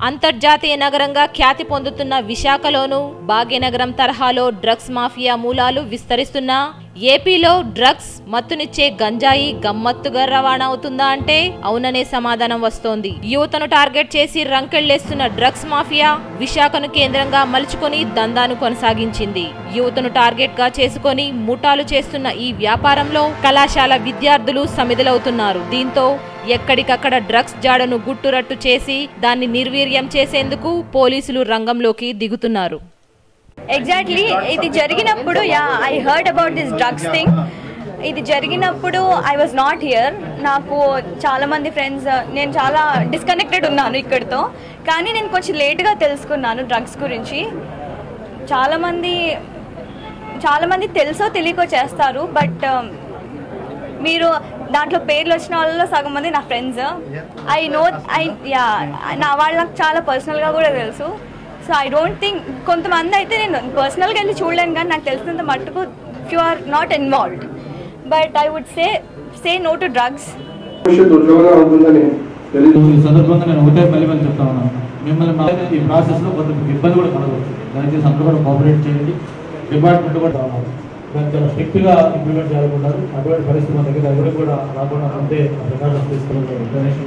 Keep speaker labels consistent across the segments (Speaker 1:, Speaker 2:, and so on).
Speaker 1: అంతర్జాతీయ నగరంగా ఖ్యాతి పొందుతున్న విశాఖలోనూ భాగ్యనగరం తరహాలో డ్రగ్స్ మాఫియా మూలాలు విస్తరిస్తున్నా ఏపీలో డ్రగ్స్ మత్తునిచ్చే గంజాయి గమ్మత్తుగా రవాణా అవుతుందా అంటే అవుననే సమాధానం వస్తోంది యువతను టార్గెట్ చేసి రంకెళ్లేస్తున్న డ్రగ్స్ మాఫియా విశాఖను కేంద్రంగా మలుచుకొని దందాను కొనసాగించింది యువతను టార్గెట్ గా చేసుకొని ముఠాలు చేస్తున్న ఈ వ్యాపారంలో కళాశాల విద్యార్థులు సమిదలవుతున్నారు దీంతో ఎక్కడికక్కడ డ్రగ్స్ జాడను గుట్టురట్టు చేసి దాన్ని నిర్వీర్యం చేసేందుకు పోలీసులు రంగంలోకి దిగుతున్నారు
Speaker 2: ఎగ్జాక్ట్లీ ఇది జరిగినప్పుడు yeah I heard about this drugs thing ఇది జరిగినప్పుడు ఐ వాజ్ నాట్ హియర్ నాకు చాలా మంది ఫ్రెండ్స్ నేను చాలా డిస్కనెక్టెడ్ ఉన్నాను ఇక్కడితో కానీ నేను కొంచెం లేట్గా తెలుసుకున్నాను డ్రగ్స్ గురించి చాలామంది చాలామంది తెలుసో తెలియకో చేస్తారు బట్ మీరు దాంట్లో పేర్లు వచ్చిన వాళ్ళలో సగం మంది నా friends I know I yeah నా వాళ్ళు నాకు చాలా పర్సనల్గా కూడా తెలుసు సో ఐ డోంట్ థింక్ కొంతమంది అయితే నేను పర్సనల్గా వెళ్ళి చూడలేను కానీ నాకు తెలిసినంత మట్టుకు you are not involved but I would say say no to drugs
Speaker 3: భవిష్యత్తు ఉజ్వలంగా ఉంటుందని తెలియదు
Speaker 4: ఈ సందర్భంగా నేను ఒకటే మళ్ళీ మళ్ళీ చెప్తా ఉన్నాను మిమ్మల్ని మా- ఈ ప్రాసెస్లో కొంత మీకు ఇబ్బంది కూడా కలగవచ్చు దయచేసి అందరూ కూడా కోఆపరేట్ చేయండి డిపార్ట్మెంట్ కూడా రావాలి దాన్ని చాలా స్ట్రిక్ట్గా ఇంప్లిమెంట్ చేయాలనుకుంటారు అటువంటి పరిస్థితి మన దగ్గర ఎవరికి కూడా రాకుండా ఉంటే ప్రికాషన్స్ తీసుకుని డొనేషన్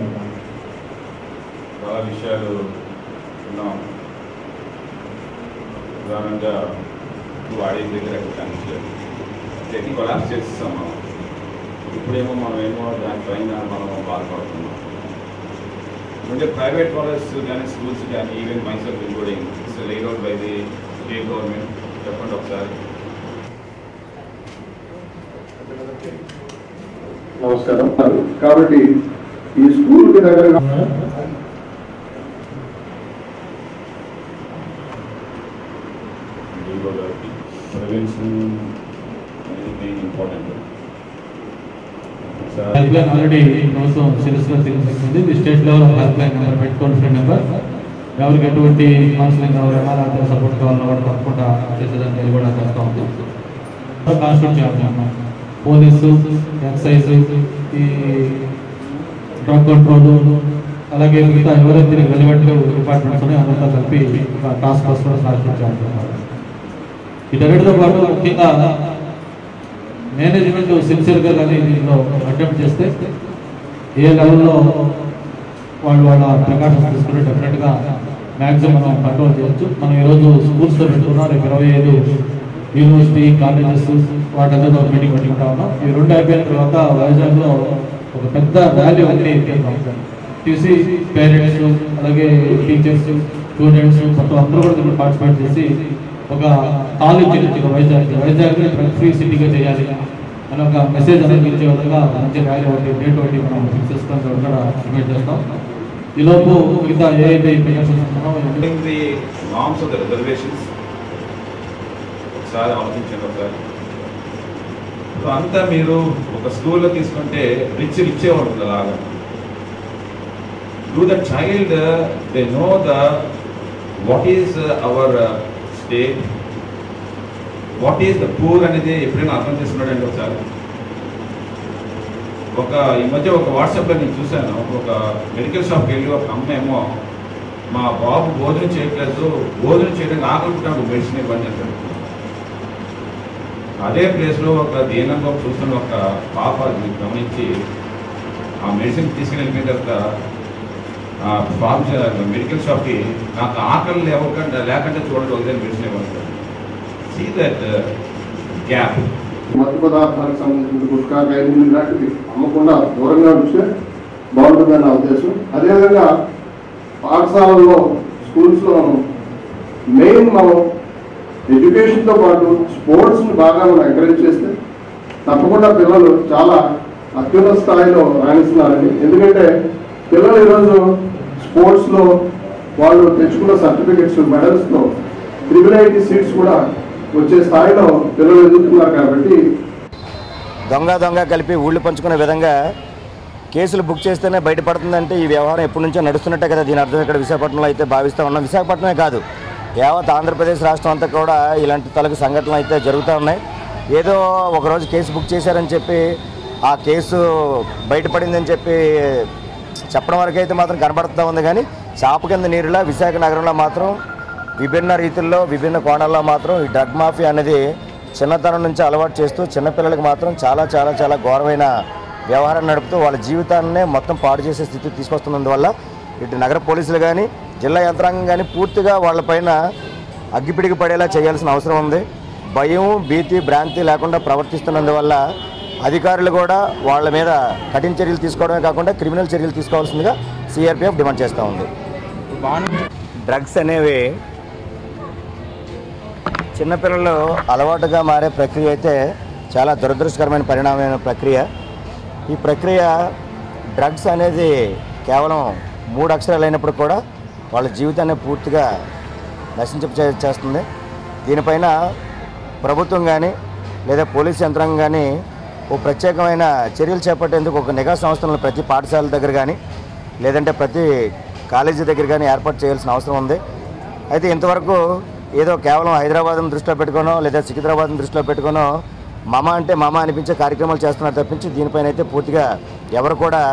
Speaker 5: చాలా విషయాలు ఉన్నాం ప్రధానంగా వాడే దగ్గర కనెక్షన్ టెక్నిక్ కొలాప్స్ చేస్తాం మనం ఇప్పుడేమో మనం ఏమో దానిపైన మనం బాధపడుతున్నాం అంటే ప్రైవేట్ కాలేజ్ కానీ స్కూల్స్ కానీ even myself including it's laid out by the state government చెప్పండి ఒకసారి
Speaker 3: నమస్కారం కాబట్టి ఈ స్కూల్ కి దగ్గర
Speaker 5: ప్రివెన్షన్ అనేది main important
Speaker 4: help line already ప్రభుత్వం సీరియస్గా తీసుకుంది ఇది state level help line number పెట్టుకోవాలి ఫ్రీ నెంబర్ ఎవరికి ఎటువంటి కౌన్సిలింగ్ కావాలన్నా లేకపోతే సపోర్ట్ కావాలన్నా కూడా తప్పకుండా చేసేదానికి అది కూడా చేస్తూ ఉంది కాన్స్టిట్యూట్ చేయాలి పోలీసు ఎక్సైజ్ ఈ డ్రగ్ కంట్రోల్ అలాగే మిగతా ఎవరైతే దీనికి రెలివెంట్ డిపార్ట్మెంట్స్ ఉన్నాయో అందరితో కలిపి ఒక టాస్క్ ఫోర్స్ కూడా కాన్స్టిట్యూట్ చేయాలి వీటన్నిటితో పాటు ముఖ్యంగా మేనేజ్మెంట్ సిన్సియర్గా కానీ దీనిలో అటెంప్ట్ చేస్తే ఏ లెవెల్లో వాళ్ళు వాళ్ళ ప్రికాషన్స్ తీసుకుని డెఫినెట్గా మ్యాక్సిమం మనం కంట్రోల్ చేయొచ్చు మనం ఈరోజు స్కూల్స్లో పెట్టుకున్నాం రేపు ఇరవై ఐదు యూనివర్సిటీ కాలేజెస్ వాటందరితో ఒక మీటింగ్ పెట్టుకుంటా ఉన్నాం ఈ రెండు అయిపోయిన తర్వాత వైజాగ్లో ఒక పెద్ద వాల్యూ ఉంది చూసి పేరెంట్స్ అలాగే టీచర్స్ స్టూడెంట్స్ మొత్తం అందరూ కూడా దీంట్లో పార్టిసిపేట్ చేసి ఒక కాలేజ్ నుంచి వైజాగ్ వైజాగ్ డ్రగ్ ఫ్రీ సిటీగా చేయాలి అని ఒక మెసేజ్ అనేది ఇచ్చే విధంగా మంచి వాల్యూ ఒకటి డేట్ ఒకటి మనం ఫిక్స్ చేసుకొని కూడా ఎస్టిమేట్ చేస్తాం ఈలోపు మిగతా ఏ అయితే ఇంప్లికేషన్స్ ఉన్నామో
Speaker 5: According the norms of the reservations, ఒకసారి ఆలోచించండి ఒకసారి ఇప్పుడు అంతా మీరు ఒక స్కూల్లో తీసుకుంటే రిచ్ రిచ్చే ఉంటుంది అలాగా to the child they know the what is our state what is the poor అనేది ఎప్పుడైనా అర్థం చేసుకున్నాడండి ఒకసారి ఒక ఈ మధ్య ఒక వాట్సాప్లో నేను చూశాను ఒక మెడికల్ షాప్కి వెళ్ళి ఒక అమ్మ ఏమో మా బాబు భోజనం చేయట్లేదు భోజనం చేయడానికి ఆకలి పుట్టినప్పుడు మెడిసిన్ ఇవ్వండి అంటాడు అదే ప్లేస్లో ఒక దీనంగా చూస్తున్న ఒక పాప అది గమనించి ఆ మెడిసిన్ తీసుకుని వెళ్ళిపోయిన తర్వాత ఆ ఫార్మ్ మెడికల్ షాప్కి నాకు ఆకలి లేవకుండా లేకుండా చూడండి ఒకదే మెడిసిన్ ఇవ్వండి సీ దట్ గ్యాప్
Speaker 3: మత్తు పదార్థాలకు సంబంధించిన గుట్కా గైలు లాంటివి అమ్మకుండా దూరంగా ఉంచితే బాగుంటుందని నా ఉద్దేశం అదేవిధంగా పాఠశాలల్లో స్కూల్స్లో మెయిన్ మనం ఎడ్యుకేషన్తో పాటు స్పోర్ట్స్ని బాగా మనం ఎంకరేజ్ చేస్తే తప్పకుండా పిల్లలు చాలా అత్యున్నత స్థాయిలో రాణిస్తున్నారండి ఎందుకంటే పిల్లలు ఈరోజు స్పోర్ట్స్లో వాళ్ళు తెచ్చుకున్న సర్టిఫికెట్స్ మెడల్స్తో త్రిబుల్ ఐటీ సీట్స్ కూడా వచ్చే స్థాయిలో పిల్లలు ఎదుగుతున్నారు కాబట్టి
Speaker 6: దొంగ దొంగ కలిపి ఊళ్ళు పంచుకునే విధంగా కేసులు బుక్ చేస్తేనే బయటపడుతుందంటే ఈ వ్యవహారం ఎప్పటి నుంచో నడుస్తున్నట్టే కదా దీని అర్థం ఇక్కడ విశాఖపట్నంలో అయితే భావిస్తూ ఉన్నాం విశాఖపట్నమే కాదు యావత్ ఆంధ్రప్రదేశ్ రాష్ట్రం అంతా కూడా ఇలాంటి తలకు సంఘటనలు అయితే జరుగుతూ ఉన్నాయి ఏదో ఒకరోజు కేసు బుక్ చేశారని చెప్పి ఆ కేసు బయటపడిందని చెప్పి చెప్పడం వరకు అయితే మాత్రం కనబడుతూ ఉంది కానీ చాప కింద నీరులా విశాఖ నగరంలో మాత్రం విభిన్న రీతుల్లో విభిన్న కోణాల్లో మాత్రం ఈ డ్రగ్ మాఫియా అనేది చిన్నతనం నుంచి అలవాటు చేస్తూ చిన్నపిల్లలకు మాత్రం చాలా చాలా చాలా ఘోరమైన వ్యవహారం నడుపుతూ వాళ్ళ జీవితాన్నే మొత్తం పాడు చేసే స్థితికి తీసుకొస్తున్నందువల్ల ఇటు నగర పోలీసులు కానీ జిల్లా యంత్రాంగం కానీ పూర్తిగా వాళ్ళపైన అగ్గిపిడికి పడేలా చేయాల్సిన అవసరం ఉంది భయం భీతి భ్రాంతి లేకుండా ప్రవర్తిస్తున్నందువల్ల అధికారులు కూడా వాళ్ళ మీద కఠిన చర్యలు తీసుకోవడమే కాకుండా క్రిమినల్ చర్యలు తీసుకోవాల్సిందిగా సిఆర్పిఎఫ్ డిమాండ్ చేస్తూ ఉంది డ్రగ్స్ అనేవి చిన్నపిల్లలు అలవాటుగా మారే ప్రక్రియ అయితే చాలా దురదృష్టకరమైన పరిణామమైన ప్రక్రియ ఈ ప్రక్రియ డ్రగ్స్ అనేది కేవలం మూడు అక్షరాలు అయినప్పుడు కూడా వాళ్ళ జీవితాన్ని పూర్తిగా నశించ చే- చేస్తుంది దీనిపైన ప్రభుత్వం కానీ లేదా పోలీస్ యంత్రాంగం కానీ ఓ ప్రత్యేకమైన చర్యలు చేపట్టేందుకు ఒక నిఘా సంస్థలను ప్రతి పాఠశాల దగ్గర కానీ లేదంటే ప్రతి కాలేజీ దగ్గర కానీ ఏర్పాటు చేయాల్సిన అవసరం ఉంది అయితే ఇంతవరకు ఏదో కేవలం హైదరాబాద్ను దృష్టిలో పెట్టుకోనో లేదా సికింద్రాబాద్ను దృష్టిలో పెట్టుకోనో మామ అంటే మామ అనిపించే కార్యక్రమాలు చేస్తున్నారు తప్పించి దీనిపైన అయితే పూర్తిగా ఎవరు కూడా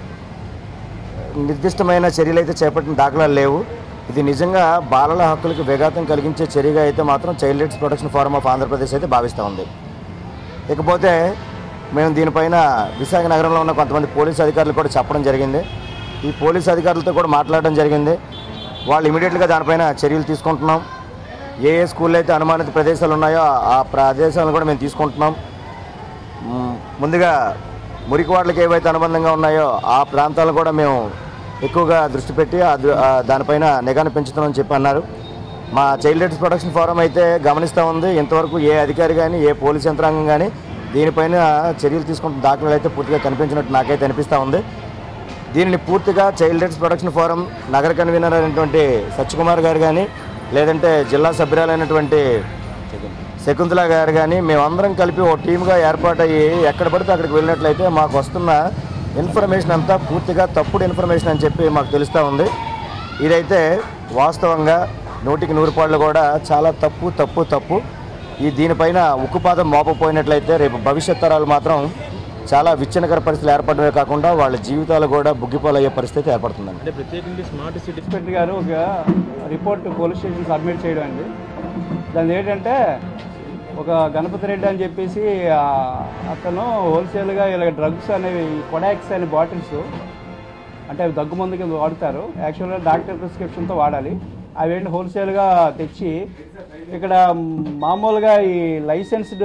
Speaker 6: నిర్దిష్టమైన చర్యలు అయితే చేపట్టిన దాఖలాలు లేవు ఇది నిజంగా బాలల హక్కులకు విఘాతం కలిగించే చర్యగా అయితే మాత్రం child rights protection forum of Andhra Pradesh అయితే భావిస్తూ ఉంది ఇకపోతే మేము దీనిపైన విశాఖ నగరంలో ఉన్న కొంతమంది పోలీసు అధికారులు కూడా చెప్పడం జరిగింది ఈ పోలీసు అధికారులతో కూడా మాట్లాడడం జరిగింది వాళ్ళు ఇమీడియట్గా దానిపైన చర్యలు తీసుకుంటున్నాం ఏ ఏ స్కూల్లో అయితే అనుమానిత ప్రదేశాలు ఉన్నాయో ఆ ప్రదేశాలను కూడా మేము తీసుకుంటున్నాం మ్, ముందుగా మురికివాడలకు ఏవైతే అనుబంధంగా ఉన్నాయో ఆ ప్రాంతాలను కూడా మేము ఎక్కువగా దృష్టి పెట్టి ఆ దృ- ఆ దానిపైన నిఘాను పెంచుతామని చెప్పి అన్నారు మా చైల్డ్ రైట్స్ ప్రొటెక్షన్ ఫోరం అయితే గమనిస్తూ ఉంది ఇంతవరకు ఏ అధికారి కానీ ఏ పోలీస్ యంత్రాంగం కానీ దీనిపైన చర్యలు తీసుకుంటున్న దాఖలాలు అయితే పూర్తిగా కనిపించినట్టు నాకైతే అనిపిస్తూ ఉంది దీనిని పూర్తిగా చైల్డ్ రైట్స్ ప్రొటెక్షన్ ఫోరం నగర కన్వీనర్ అయినటువంటి సత్యకుమార్ గారు కానీ లేదంటే జిల్లా సభ్యురాలైనటువంటి శకుంతల గారు కానీ మేమందరం కలిపి ఓ టీమ్గా ఏర్పాటయ్యి ఎక్కడ పడితే అక్కడికి వెళ్ళినట్లయితే మాకు వస్తున్న ఇన్ఫర్మేషన్ అంతా పూర్తిగా తప్పుడు ఇన్ఫర్మేషన్ అని చెప్పి మాకు తెలుస్తూ ఉంది ఇదైతే వాస్తవంగా నూటికి నూరు పాళ్ళు కూడా చాలా తప్పు తప్పు తప్పు ఈ దీనిపైన ఉక్కుపాదం మోపపోయినట్లయితే రేపు భవిష్యత్ తరాలు మాత్రం చాలా విచ్ఛిన్నకర పరిస్థితులు ఏర్పడమే కాకుండా వాళ్ళ జీవితాలు కూడా బుగ్గిపాలయ్యే పరిస్థితి ఏర్పడుతుందండి
Speaker 7: అంటే ప్రత్యేకించి స్మార్ట్ సిటీ
Speaker 8: ఇన్స్పెక్టర్ గారు ఒక రిపోర్ట్ పోలీస్ స్టేషన్ సబ్మిట్ చేయడం అండి దాని ఏంటంటే ఒక గణపతి రెడ్డి అని చెప్పేసి ఆ, అతను హోల్సేల్గా ఇలా డ్రగ్స్ అనేవి కొడాక్స్ అనే బాటిల్స్ అంటే అవి దగ్గు మందు కింద వాడతారు యాక్చువల్గా డాక్టర్ ప్రిస్క్రిప్షన్తో వాడాలి అవి ఏంటి హోల్సేల్గా తెచ్చి ఇక్కడ మామూలుగా ఈ లైసెన్స్డ్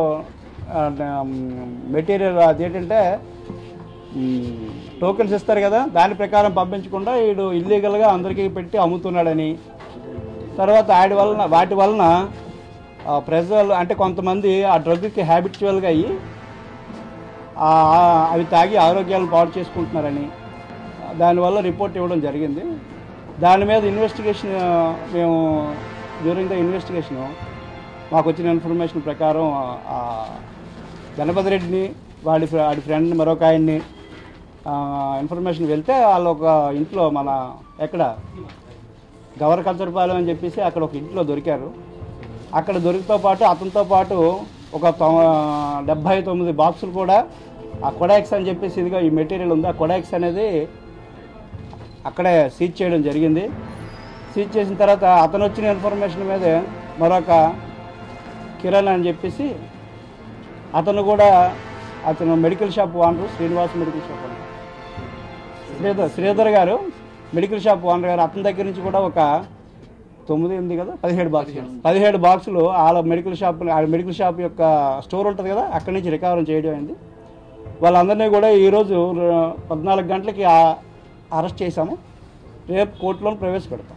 Speaker 8: మెటీరియల్ అదేంటంటే టోకెన్స్ ఇస్తారు కదా దాని ప్రకారం పంపించకుండా వీడు ఇల్లీగల్గా అందరికీ పెట్టి అమ్ముతున్నాడని తర్వాత వాటి వలన వాటి వలన ఆ, ప్రజలు అంటే కొంతమంది ఆ డ్రగ్కి హ్యాబిచువల్గా అయ్యి ఆ, ఆ- అవి తాగి ఆరోగ్యాలను పాడు చేసుకుంటున్నారని దానివల్ల రిపోర్ట్ ఇవ్వడం జరిగింది దాని మీద ఇన్వెస్టిగేషన్ మేము డ్యూరింగ్ ద ఇన్వెస్టిగేషన్ మాకు వచ్చిన ఇన్ఫర్మేషన్ ప్రకారం ఆ గణపతి రెడ్డిని వాడి ఫ్రె- వాడి ఫ్రెండ్ మరొక ఆయన్ని ఇన్ఫర్మేషన్ వెళ్తే వాళ్ళు ఒక ఇంట్లో మన ఎక్కడ గవర్ కల్చర్పాలెం అని చెప్పేసి అక్కడ ఒక ఇంట్లో దొరికారు అక్కడ దొరికితో పాటు అతనితో పాటు ఒక తొ- డెబ్భై తొమ్మిది బాక్సులు కూడా ఆ కొడాక్స్ అని చెప్పేసి ఇదిగో ఈ మెటీరియల్ ఉంది ఆ కొడాక్స్ అనేది అక్కడే సీజ్ చేయడం జరిగింది సీజ్ చేసిన తర్వాత అతను వచ్చిన ఇన్ఫర్మేషన్ మీదే మరొక కిరణ్ అని చెప్పేసి అతను కూడా అతను medical shop owner Srinivas medical shop owner Sridhar Sridhar garu medical shop owner గారు అతని దగ్గర నుంచి కూడా ఒక తొమ్మిది ఎనిమిది కదా పదిహేడు బాక్సులు పదిహేడు బాక్సులు వాళ్ళ మెడికల్ షాప్ ఆ మెడికల్ షాప్ యొక్క స్టోర్ ఉంటుంది కదా అక్కడి నుంచి రికవర్ చేయడం అయింది వాళ్ళందరినీ కూడా ఈరోజు ర- పద్నాలుగు గంటలకి ఆ- అరెస్ట్ చేశాము రేపు కోర్టులో ప్రవేశపెడతాం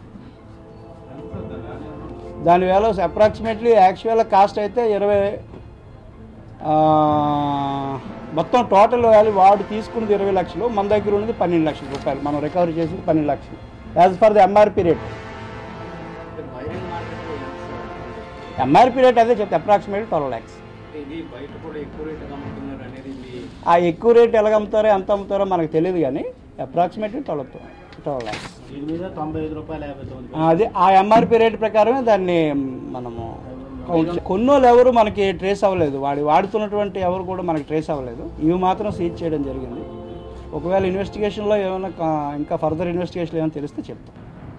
Speaker 8: దాని వేల అప్రాక్సిమేట్లీ యాక్చువల్ కాస్ట్ అయితే ఇరవై ఆ, మొత్తం టోటల్ వాల్యూ వాడు తీసుకున్నది ఇరవై లక్షలు మన దగ్గర ఉన్నది పన్నెండు లక్షల రూపాయలు మనం రికవరీ చేసింది పన్నెండు లక్షలు as per the MRP rate MRP rate అదే చెప్తే అప్రాక్సిమేట్లీ ట్వెల్వ్ ల్యాక్స్
Speaker 7: ఇది బయట కూడా ఎక్కువ రేట్ అమ్ముతున్నారు అనేది ఇది
Speaker 8: ఆ ఎక్కువ రేట్ ఎలాగ అమ్ముతారో ఎంత అమ్ముతారో మనకు తెలియదు కానీ అప్రాక్సిమేట్లీ ట్వెల్వ్ ట్వెల్వ్ ల్యాక్స్
Speaker 7: దీని మీద తొంభై ఐదు రూపాయలు యాభై తొమ్మిది
Speaker 8: అది ఆ ఎంఆర్పి రేట్ ప్రకారమే దాన్ని మనము కౌంట్ చే- కొన్నోళ్ళు ఎవరు మనకి ట్రేస్ అవ్వలేదు వాడి వాడుతున్నటువంటి ఎవరు కూడా మనకి ట్రేస్ అవ్వలేదు ఇవి మాత్రం సీజ్ చేయడం జరిగింది ఒకవేళ ఇన్వెస్టిగేషన్లో ఏమైనా కా- ఇంకా ఫర్దర్ ఇన్వెస్టిగేషన్ ఏమైనా తెలిస్తే చెప్తాం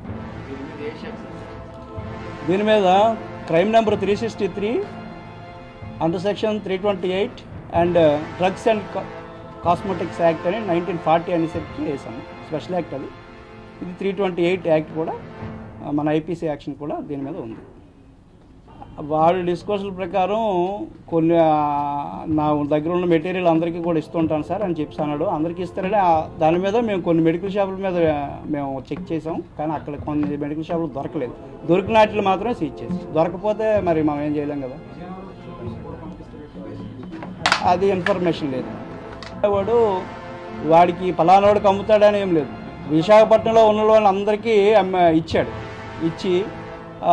Speaker 8: దీని మీద crime number three sixty three under section three twenty eight and drugs and cosmetics act అని నైన్టీన్ ఫార్టీ అని చెప్పి వేసాము స్పెషల్ యాక్ట్ అది ఇది త్రీ ట్వంటీ ఎయిట్ యాక్ట్ కూడా ఆ, మన ఐపీసీ యాక్షన్ కూడా దీని మీద ఉంది వాడు డిస్కోర్సుల ప్రకారం కొన్ని ఆ, నా దగ్గర ఉన్న మెటీరియల్ అందరికీ కూడా ఇస్తుంటాను సార్ అని చెప్పి అన్నాడు అందరికీ ఇస్తారని ఆ- దాని మీద మేము కొన్ని మెడికల్ షాపుల మీద ఆ, మేము చెక్ చేసాం కానీ అక్కడ కొన్ని మెడికల్ షాపులు దొరకలేదు దొరికిన వాటిని మాత్రమే సీజ్ చేసి దొరకపోతే మరి మనం ఏం చేయలేం కదా అది ఇన్ఫర్మేషన్ లేదు వాడు వాడికి ఫలానాడికి అమ్ముతాడని ఏం లేదు విశాఖపట్నంలో ఉన్న వాళ్ళందరికీ అమ్మ ఇచ్చాడు ఇచ్చి ఆ,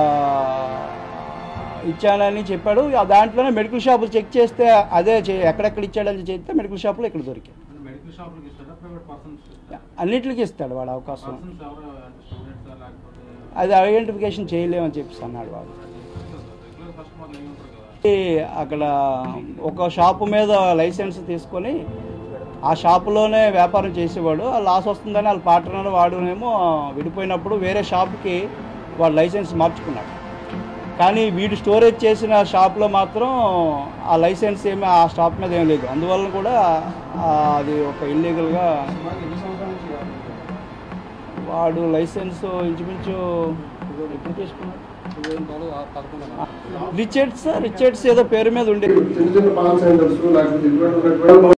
Speaker 8: ఇచ్చానని చెప్పాడు ఆ దాంట్లోనే మెడికల్ షాపులు చెక్ చేస్తే అదే చే- ఎక్కడెక్కడ ఇచ్చాడని చెప్తే మెడికల్ షాపులో ఇక్కడ దొరికాయి
Speaker 4: మెడికల్ షాప్లకి ఇస్తాడా ప్రైవేట్ పర్సన్స్
Speaker 8: అన్నిటికీ ఇస్తాడు వాడు అవకాశం
Speaker 4: పర్సన్స్ ఎవరు అంటే స్టూడెంట్స్ లేకపోతే
Speaker 8: అది ఐడెంటిఫికేషన్ చేయలేమని చెప్పేసి అన్నాడు వాడు
Speaker 4: రెగ్యులర్ కస్టమర్లు అయి ఉంటారు కదా
Speaker 8: ఈ అక్కడ ఒక షాపు మీద లైసెన్స్ తీసుకొని ఆ షాపులోనే వ్యాపారం చేసేవాడు ఆ లాస్ వస్తుందని వాళ్ళ పార్ట్నర్ వాడునేమో విడిపోయినప్పుడు వేరే షాప్కి వాడు లైసెన్స్ మార్చుకున్నాడు కానీ వీడు స్టోరేజ్ చేసిన షాప్లో మాత్రం ఆ లైసెన్స్ ఏమీ ఆ షాప్ మీద ఏం లేదు అందువల్ల కూడా ఆ, అది ఒక ఇల్లీగల్గా వాడు లైసెన్స్ ఇంచుమించు ఎప్పుడు తీసుకున్నాడు రిచర్డ్స్ రిచర్డ్స్ ఏదో పేరు మీద ఉండేది
Speaker 3: చిన్న చిన్న పాన్ సెంటర్స్ లేకపోతే ఇటువంటి ఉన్నటువంటి